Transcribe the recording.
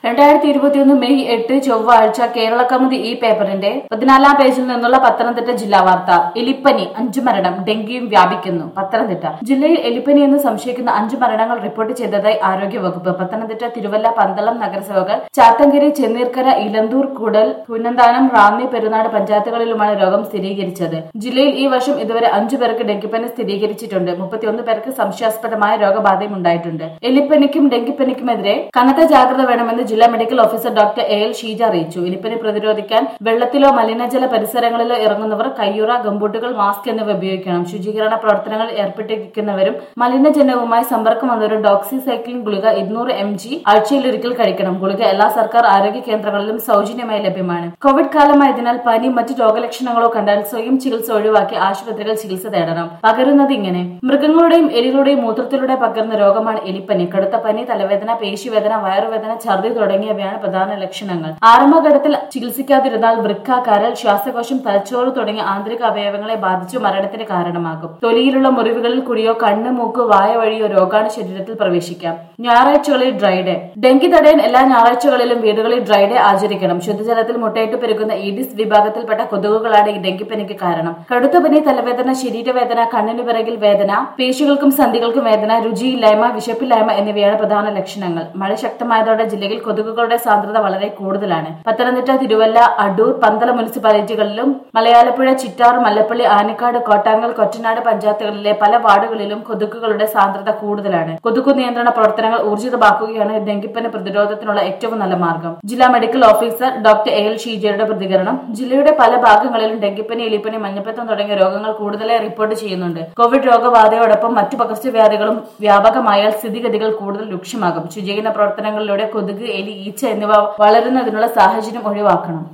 രണ്ടായിരത്തി ഇരുപത്തിയൊന്ന് മെയ് എട്ട് ചൊവ്വാഴ്ച കേരള കൗമുദി ഈ പേപ്പറിന്റെ പതിനാലാം പേജിൽ നിന്നുള്ള പത്തനംതിട്ട ജില്ലാ വാർത്ത എലിപ്പനി അഞ്ചു മരണം ഡെങ്കിയും വ്യാപിക്കുന്നു പത്തനംതിട്ട ജില്ലയിൽ എലിപ്പനി എന്ന് സംശയിക്കുന്ന അഞ്ചു മരണങ്ങൾ റിപ്പോർട്ട് ചെയ്തതായി ആരോഗ്യവകുപ്പ് പത്തനംതിട്ട തിരുവല്ല പന്തളം നഗരസഭകൾ ചാത്തങ്കരി ചെന്നീർക്കര ഇലന്തൂർ കുടൽ പുന്നന്താനം റാന്നി പെരുന്നാട് പഞ്ചായത്തുകളിലുമാണ് രോഗം സ്ഥിരീകരിച്ചത് ജില്ലയിൽ ഈ വർഷം ഇതുവരെ അഞ്ചു പേർക്ക് ഡെങ്കിപ്പനി സ്ഥിരീകരിച്ചിട്ടുണ്ട് മുപ്പത്തിയൊന്ന് പേർക്ക് സംശയാസ്പദമായ രോഗബാധയും ഉണ്ടായിട്ടുണ്ട് എലിപ്പനിക്കും ഡെങ്കിപ്പനിക്കുമെതിരെ കനത്ത ജാഗ്രത വേണമെന്ന് ജില്ലാ medical officer doctor A L Sheeja അറിയിച്ചു എലിപ്പനി പ്രതിരോധിക്കാൻ വെള്ളത്തിലോ മലിനജല പരിസരങ്ങളിലോ ഇറങ്ങുന്നവർ കയ്യുറ ഗംബൂട്ടുകൾ മാസ്ക് എന്നിവ ഉപയോഗിക്കണം ശുചീകരണ പ്രവർത്തനങ്ങളിൽ ഏർപ്പെട്ടിരിക്കുന്നവരും മലിനജനവുമായി സമ്പർക്കം വന്നവരും ഡോക്സിസൈക്ലിൻ ഗുളിക ഇരുന്നൂറ് എം ജി ആഴ്ചയിലൊരിക്കൽ കഴിക്കണം ഗുളിക എല്ലാ സർക്കാർ ആരോഗ്യ കേന്ദ്രങ്ങളിലും സൗജന്യമായി ലഭ്യമാണ് കോവിഡ് കാലമായതിനാൽ പനി മറ്റ് രോഗലക്ഷണങ്ങളോ കണ്ടാൽ സ്വയം ചികിത്സ ഒഴിവാക്കി ആശുപത്രികൾ ചികിത്സ തേടണം പകരുന്നത് ഇങ്ങനെ മൃഗങ്ങളുടെയും എലികളുടെയും മൂത്രത്തിലൂടെ പകരുന്ന രോഗമാണ് എലിപ്പനി കടുത്ത പനി തലവേദന പേശിവേദന വയറുവേദന ഛർദി തുടങ്ങിയവയാണ് പ്രധാന ലക്ഷണങ്ങൾ ആരംഭഘട്ടത്തിൽ ചികിത്സിക്കാതിരുന്നാൽ വൃക്ക കരൾ ശ്വാസകോശം തലച്ചോറ് തുടങ്ങിയ ആന്തരിക അവയവങ്ങളെ ബാധിച്ചു മരണത്തിന് കാരണമാകും തൊലിയിലുള്ള മുറിവുകളിൽ കൂടിയോ കണ്ണ് മൂക്ക് വായ വഴിയോ രോഗാണു ശരീരത്തിൽ പ്രവേശിക്കാം ഞായറാഴ്ചകളിൽ ഡ്രൈ ഡേ ഡെങ്കി തടയാൻ എല്ലാ ഞായറാഴ്ചകളിലും വീടുകളിൽ ഡ്രൈ ഡേ ആചരിക്കണം ശുദ്ധജലത്തിൽ മുട്ടയിട്ട് പെരുകുന്ന ഈഡിസ് വിഭാഗത്തിൽപ്പെട്ട കൊതുകുകളാണ് ഈ ഡെങ്കിപ്പനിക്ക് കാരണം കടുത്ത പനി തലവേദന ശരീരവേദന കണ്ണിന് പിറകിൽ വേദന പേശികൾക്കും സന്ധികൾക്കും വേദന രുചിയില്ലായ്മ വിശപ്പില്ലായ്മ എന്നിവയാണ് പ്രധാന ലക്ഷണങ്ങൾ മഴ ശക്തമായതോടെ ജില്ലയിൽ കൊതുകുകളുടെ സാന്ദ്രത വളരെ കൂടുതലാണ് പത്തനംതിട്ട തിരുവല്ല അടൂർ പന്തള മുനിസിപ്പാലിറ്റികളിലും മലയാലപ്പുഴ ചിറ്റാർ മല്ലപ്പള്ളി ആനിക്കാട് കോട്ടാങ്ങൽ കൊറ്റനാട് പഞ്ചായത്തുകളിലെ പല വാർഡുകളിലും കൊതുകുകളുടെ സാന്ദ്രത കൂടുതലാണ് കൊതുകു നിയന്ത്രണ പ്രവർത്തനങ്ങൾ ഊർജിതമാക്കുകയാണ് ഡെങ്കിപ്പനി പ്രതിരോധത്തിനുള്ള ഏറ്റവും നല്ല മാർഗം ജില്ലാ medical officer doctor A L ഷീജയുടെ പ്രതികരണം ജില്ലയുടെ പല ഭാഗങ്ങളിലും ഡെങ്കിപ്പനി എലിപ്പനി മഞ്ഞപ്പിത്തം തുടങ്ങിയ രോഗങ്ങൾ കൂടുതലായി റിപ്പോർട്ട് ചെയ്യുന്നുണ്ട് കോവിഡ് രോഗബാധയോടൊപ്പം മറ്റു പകർച്ചവ്യാധികളും വ്യാപകമായാൽ സ്ഥിതിഗതികൾ കൂടുതൽ രൂക്ഷമാകും ശുചീകരണ പ്രവർത്തനങ്ങളിലൂടെ കൊതുക് എലി ഈച്ച എന്നിവ വളരുന്നതിനുള്ള സാഹചര്യം ഒഴിവാക്കണം